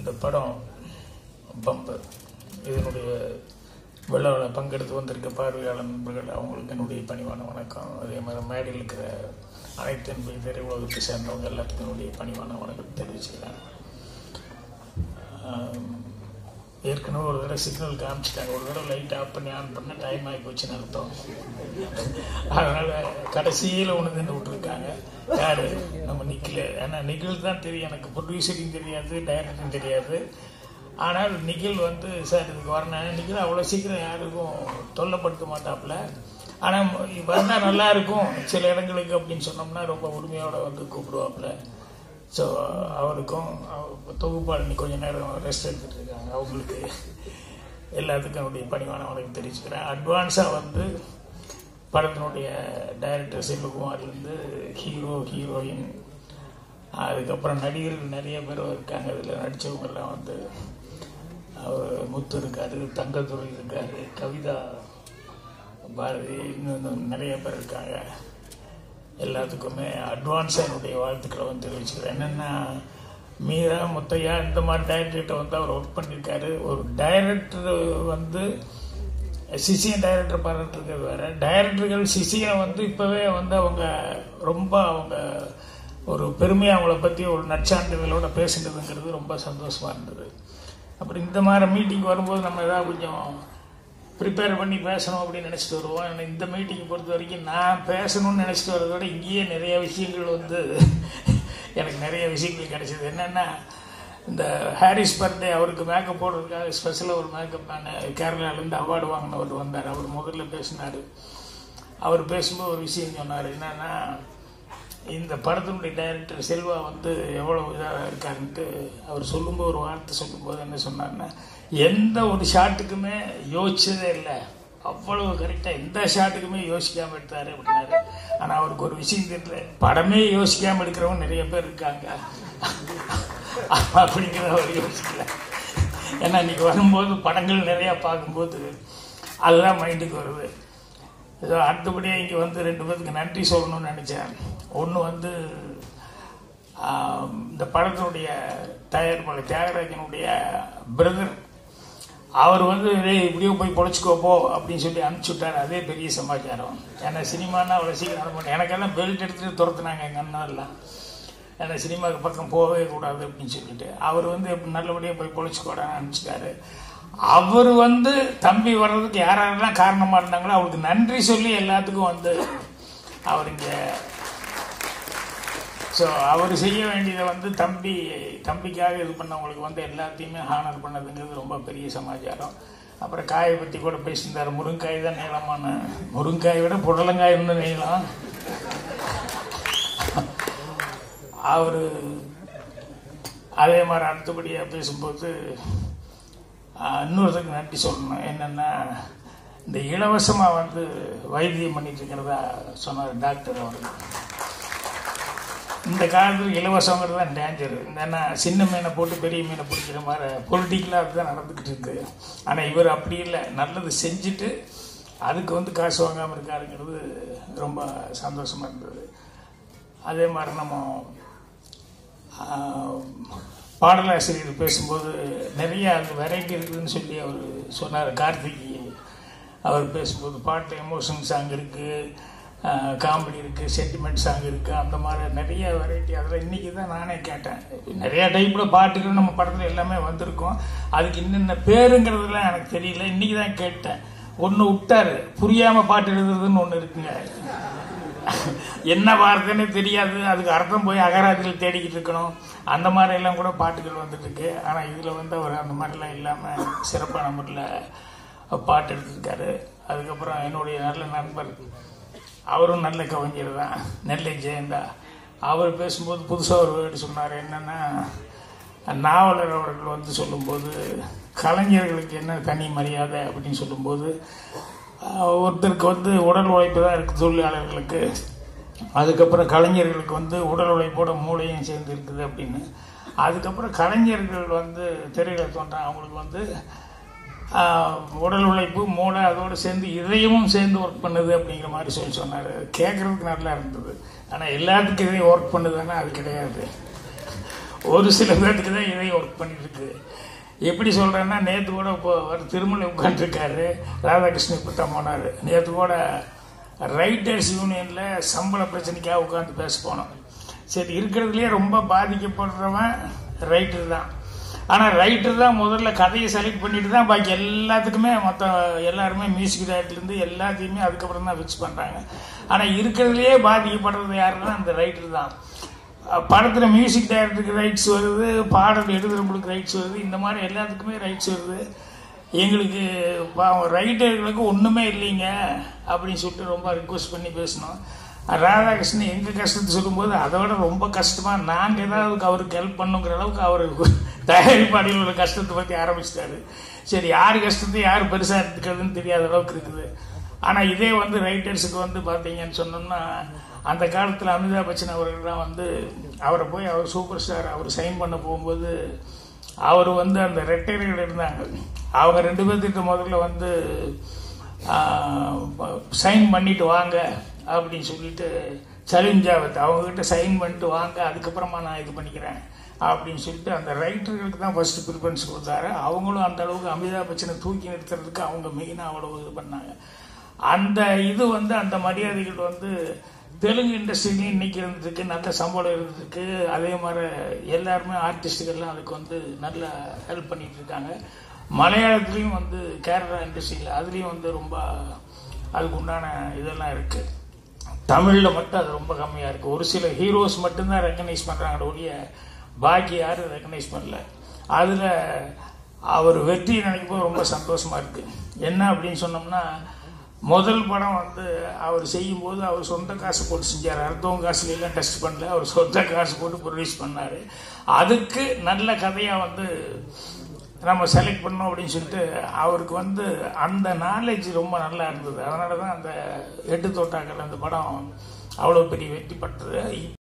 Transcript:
இந்த படம் பம்பு இதனுடைய விழாவில் பங்கெடுத்து வந்திருக்க பார்வையாளர் நண்பர்கள் அவங்களுக்கு என்னுடைய பணிவான வணக்கம் அதே மாதிரி மேடையில் இருக்கிற அனைத்து என்பது திரையுலகத்தை சேர்ந்தவங்க எல்லாத்துக்கும் என்னுடைய பணிவான வணக்கம் தெரிவிச்சுக்கிறேன் ஆம், ஏற்கனவே ஒரு தடவை சிக்னல் காமிச்சிட்டாங்க ஒரு தடவை லைட் ஆஃப் பண்ணி ஆன் பண்ண டைம் ஆகி போச்சுன்னு அர்த்தம் அதனால கடைசியில் ஒன்று நின்று விட்டுருக்காங்க யாரு நம்ம நிக்கில் ஏன்னா நிகில் தான் தெரியும் எனக்கு ப்ரொடியூசரையும் தெரியாது டைரக்டரும் தெரியாது ஆனால் நிகில் வந்து சார் இதுக்கு வரணும் நிகில் அவ்வளோ சீக்கிரம் யாருக்கும் தொல்லைப்படுத்த மாட்டாப்புல ஆனால் வந்தால் நல்லா இருக்கும் சில இடங்களுக்கு அப்படின்னு சொன்னோம்னா ரொம்ப உரிமையோட வந்து கூப்பிடுவாப்புல ஸோ அவருக்கும் அவ- தொகுப்பாளி கொஞ்ச நேரம் ரெஸ்ட் எடுத்துட்டு இருக்காங்க அவங்களுக்கு எல்லாத்துக்கும் என்னுடைய பணிவான வணக்கம் தெரிவிச்சுக்கிறேன் அட்வான்ஸாக வந்து படத்தினுடைய டைரக்டர் செல்வகுமார்லேருந்து ஹீரோ ஹீரோயின் அதுக்கப்புறம் நடிகர்கள் நிறைய பேர் இருக்காங்க இதில் நடித்தவங்கெல்லாம் வந்து அவர் முத்து இருக்காரு தங்கத்துறை இருக்காரு கவிதா பாரதி இன்னும் இன்னும் நிறைய பேர் இருக்காங்க எல்லாத்துக்குமே அட்வான்ஸாக என்னுடைய வாழ்த்துக்களை வந்து தெரிவிச்சுக்கிறேன் என்னென்னா மீரா முத்தையா இந்த மாதிரி டைரக்டர்கிட்ட வந்து அவர் ஒர்க் பண்ணியிருக்காரு ஒரு டைரக்டர் வந்து சிசியன் டைரக்டர் பாராட்டு இருக்கிறது வேற டைரக்டர்கள் சிசியை வந்து இப்போவே வந்து அவங்க ரொம்ப அவங்க ஒரு பெருமையாக அவங்கள பற்றி ஒரு நற்சான்றிதழோட பேசுனதுங்கிறது ரொம்ப சந்தோஷமாக இருந்தது அப்படி இந்த மாதிரி மீட்டிங் வரும்போது நம்ம ஏதாவது கொஞ்சம் ப்ரிப்பேர் பண்ணி பேசணும் அப்படின்னு நினச்சிட்டு வருவோம் ஆனா இந்த மீட்டிங் பொறுத்த வரைக்கும் நான் பேசணும்னு நினச்சிட்டு வரதை விட இங்கேயே நிறைய விஷயங்கள் வந்து எனக்கு நிறைய விஷயங்கள் கிடைச்சது என்னென்னா இந்த ஹாரிஸ் பர்த்டே அவருக்கு மேக்கப் போடுறதுக்காக ஸ்பெஷலாக ஒரு மேக்கப் மேனு கேரளாலேருந்து அவார்டு வாங்கினவர் வந்தார் அவர் முதல்ல பேசினார் அவர் பேசும்போது ஒரு விஷயம் சொன்னார் என்னென்னா இந்த படத்தினுடைய டைரக்டர் செல்வா வந்து எவ்வளோ இதாக இருக்காருன்ட்டு அவர் சொல்லும்போது ஒரு வார்த்தை சொல்லும்போது என்ன சொன்னார்னா எந்த ஒரு ஷாட்டுக்குமே யோசிச்சதே இல்லை அவ்வளவு கரெக்டாக எந்த ஷாட்டுக்குமே யோசிக்காமல் எடுத்தாரு அப்படின்னாரு ஆனால் அவருக்கு ஒரு விஷயம் தெரியல படமே யோசிக்காமல் எடுக்கிறவங்க நிறைய பேர் இருக்காங்க அப்படிங்கிறத அவர் யோசிக்கல ஏன்னா இன்னைக்கு வரும்போது படங்கள் நிறையா பார்க்கும்போது அதுதான் மைண்டுக்கு வருது ஏதோ அடுத்தபடியாக இங்கே வந்து ரெண்டு பேருக்கு நன்றி சொல்லணும்னு நினச்சேன் ஒன்று வந்து ஆம், இந்த படத்தினுடைய தயாரிப்பாளர் தியாகராஜனுடைய பிரதர் அவர் வந்து "டேய், இப்படியோ போய் பொழைச்சிக்கோ போ அப்படின்னு சொல்லி அனுப்பிச்சி விட்டார் அதே பெரிய சமாச்சாரம் ஏன்னா சினிமானா அவ்வளோ சீக்கிரம் அனுப்ப மாட்டேன் எனக்கெல்லாம் பெல்ட் எடுத்துட்டு துரத்துனாங்க எங்கள் அண்ணாலாம் ஏன்னா சினிமாவுக்கு பக்கம் போகவே கூடாது அப்படின்னு சொல்லிட்டு அவர் வந்து எப்படி நல்லபடியாக போய் பொழைச்சிக்கோடான்னு அனுப்பிச்சிட்டாரு அவர் வந்து தம்பி வர்றதுக்கு யார் யாரெல்லாம் காரணமாக இருந்தாங்களோ அவருக்கு நன்றி சொல்லி எல்லாத்துக்கும் வந்து அவர் இங்கே ஸோ அவர் செய்ய வேண்டியதை வந்து தம்பி தம்பிக்காக இது பண்ணவங்களுக்கு வந்து எல்லாத்தையுமே ஹானர் பண்ணதுங்கிறது ரொம்ப பெரிய சமாச்சாரம் அப்புறம் காயை பற்றி கூட பேசியிருந்தார் முருங்காய் தான் நீளமான முருங்காயை விட புடலங்காய் இன்னும் நீளம் அவர் அதே மாதிரி அடுத்தபடியாக பேசும்போது ஆஹ், இன்னொருத்தருக்கு நன்றி சொல்லணும் என்னென்னா இந்த இலவசமாக வந்து வைத்தியம் பண்ணிட்டு இருக்கிறதா சொன்னார் டாக்டர் அவர்கள் இந்த காலத்தில் இலவசங்கிறது தான் டேஞ்சர் ஏன்னா சின்ன மீனை போட்டு பெரிய மீனை பிடிக்கிற மாதிரி பொலிட்டிக்கலாக அதுதான் நடந்துக்கிட்டு இருக்கு ஆனால் இவர் அப்படி இல்லை நல்லது செஞ்சுட்டு அதுக்கு வந்து காசு வாங்காமல் இருக்காருங்கிறது ரொம்ப சந்தோஷமாக இருந்தது அதே மாதிரி நம்ம ஆஹ், பாடலாசிரியர் பேசும்போது நிறைய அது வெரைட்டி இருக்குதுன்னு சொல்லி அவர் சொன்னார் கார்த்திக் அவர் பேசும்போது பாட்டு எமோஷன் சாங் இருக்குது காமெடி இருக்குது சென்டிமெண்ட் சாங் இருக்குது அந்த மாதிரி நிறைய வெரைட்டி அதில் இன்றைக்கி தான் நானே கேட்டேன் நிறைய டைப்பில் பாட்டுகள் நம்ம படத்தில் எல்லாமே வந்திருக்கும் அதுக்கு இன்னென்ன பேருங்கிறதுலாம் எனக்கு தெரியல இன்றைக்கி தான் கேட்டேன் ஒன்று விட்டாரு புரியாமல் பாட்டு எழுதுறதுன்னு ஒன்று இருக்குங்க என்ன வார்த்தைன்னு தெரியாது அதுக்கு அர்த்தம் போய் அகராதியில் தேடிக்கிட்டு இருக்கணும் அந்த மாதிரி எல்லாம் கூட பாட்டுகள் வந்துட்டு இருக்கு ஆனால் இதில் வந்து அவர் அந்த மாதிரிலாம் இல்லாமல் சிறப்பான முறையில் பாட்டு எடுத்திருக்காரு அதுக்கப்புறம் என்னுடைய நல்ல நண்பர் அவரும் நல்ல கவிஞர் தான் நெல்லை ஜெயந்தா அவர் பேசும்போது புதுசாக ஒரு வேர்டு சொன்னார் என்னென்னா நாவலர் அவர்கள் வந்து சொல்லும்போது கலைஞர்களுக்கு என்ன தனி மரியாதை அப்படின்னு சொல்லும்போது ஆஹ், ஒருத்தருக்கு வந்து உடல் உழைப்பு தான் இருக்குது தொழிலாளர்களுக்கு அதுக்கப்புறம் கலைஞர்களுக்கு வந்து உடல் உழைப்போட மூளையும் சேர்ந்து இருக்குது அப்படின்னு அதுக்கப்புறம் கலைஞர்கள் வந்து திரையில தோன்றாங்க அவங்களுக்கு வந்து ஆஹ், உடல் உழைப்பு மூளை அதோடு சேர்ந்து இதயமும் சேர்ந்து ஒர்க் பண்ணுது அப்படிங்கிற மாதிரி சொல்லி சொன்னார் கேட்குறதுக்கு நல்லா இருந்தது ஆனால் எல்லாத்துக்கும் இதயம் ஒர்க் பண்ணுதுன்னா அது கிடையாது ஒரு சில பேர்த்துக்கு தான் இதை ஒர்க் பண்ணிட்டு இருக்கு எப்படி சொல்கிறேன்னா நேற்று கூட இப்போ ஒரு திருமலை உட்காந்துருக்காரு ராதாகிருஷ்ணன் இப்போ தான் போனார் நேற்று கூட ரைட்டர்ஸ் யூனியனில் சம்பள பிரச்சனைக்காக உட்காந்து பேச போனோம் சரி இருக்கிறதுலே ரொம்ப பாதிக்கப்படுறவன் ரைட்டர் தான் ஆனால் ரைட்டர் தான் முதல்ல கதையை செலக்ட் பண்ணிட்டு தான் பாக்கி எல்லாத்துக்குமே மொத்த எல்லாருமே மியூசிக் டைரக்டர்லேருந்து எல்லாத்தையுமே அதுக்கப்புறம் தான் ஃபிக்ஸ் பண்ணுறாங்க ஆனால் இருக்கிறதுலே பாதிக்கப்படுறது யாருன்னா அந்த ரைட்டர் தான் படத்தில் மியூசிக் டைரக்டருக்கு ரைட்ஸ் வருது பாடல் எழுதுறவங்களுக்கு ரைட்ஸ் வருது இந்த மாதிரி எல்லாத்துக்குமே ரைட்ஸ் வருது எங்களுக்கு பாவம் ரைட்டர்களுக்கு ஒன்றுமே இல்லைங்க அப்படின்னு சொல்லிட்டு ரொம்ப ரிக்வஸ்ட் பண்ணி பேசினோம் ராதாகிருஷ்ணன் எங்கள் கஷ்டத்தை சொல்லும்போது அதை விட ரொம்ப கஷ்டமாக நாங்கள் ஏதாவது அவருக்கு ஹெல்ப் பண்ணுங்கிற அளவுக்கு அவர் தயாரிப்பாடியில் உள்ள கஷ்டத்தை பற்றி ஆரம்பிச்சிட்டாரு சரி யார் கஷ்டத்தை யார் பெருசாக எடுத்துக்கிறதுன்னு தெரியாத அளவுக்கு இருக்குது ஆனால் இதே வந்து ரைட்டர்ஸுக்கு வந்து பார்த்தீங்கன்னு சொன்னோம்னா அந்த காலத்தில் அமிதாப் பச்சன் அவர்கள்லாம் வந்து அவரை போய் அவர் சூப்பர் ஸ்டார் அவர் சைன் பண்ண போகும்போது அவர் வந்து அந்த ரெட்டையர்கள் இருந்தாங்க அவங்க ரெண்டு பேர்த்திட்ட முதல்ல வந்து சைன் பண்ணிட்டு வாங்க அப்படின்னு சொல்லிட்டு சலீம் ஜாவத் அவங்ககிட்ட சைன் பண்ணிட்டு வாங்க அதுக்கப்புறமா நான் இது பண்ணிக்கிறேன் அப்படின்னு சொல்லிட்டு அந்த ரைட்டர்களுக்கு தான் ஃபர்ஸ்ட் ப்ரிஃபரன்ஸ் கொடுத்தாரு அவங்களும் அந்த அளவுக்கு அமிதாப் பச்சனை தூக்கி நிறுத்துறதுக்கு அவங்க மெயினாக அவ்வளோ இது பண்ணாங்க அந்த இது வந்து அந்த மரியாதைகள் வந்து தெலுங்கு இண்டஸ்ட்ரிலையும் இன்னைக்கு இருந்துருக்கு நல்ல சம்பளம் இருந்திருக்கு அதே மாதிரி எல்லாருமே ஆர்டிஸ்டுகள்லாம் அதுக்கு வந்து நல்ல ஹெல்ப் பண்ணிட்டு இருக்காங்க மலையாளத்துலேயும் வந்து கேரளா இண்டஸ்ட்ரியில் அதுலேயும் வந்து ரொம்ப அதுக்கு உண்டான இதெல்லாம் இருக்கு தமிழில் மட்டும் அது ரொம்ப கம்மியாக இருக்குது ஒரு சில ஹீரோஸ் மட்டும்தான் ரெக்கக்னைஸ் பண்ணுறாங்க ஒழிய பாக்கி யாரும் ரெக்கக்னைஸ் பண்ணல அதில் அவர் வெற்றி நினைக்கும் போது ரொம்ப சந்தோஷமாக இருக்குது என்ன அப்படின்னு சொன்னோம்னா முதல் படம் வந்து அவர் செய்யும்போது அவர் சொந்த காசு போட்டு செஞ்சார் அடுத்தவங்க காசுல எல்லாம் டெஸ்ட் பண்ணல அவர் சொந்த காசு போட்டு ப்ரொடியூஸ் பண்ணார் அதுக்கு நல்ல கதையாக வந்து நம்ம செலக்ட் பண்ணோம் அப்படின்னு சொல்லிட்டு அவருக்கு வந்து அந்த நாலேஜ் ரொம்ப நல்லா இருந்தது அதனால தான் அந்த எட்டு தோட்டாக்கள் அந்த படம் அவ்வளோ பெரிய வெற்றி பெற்றது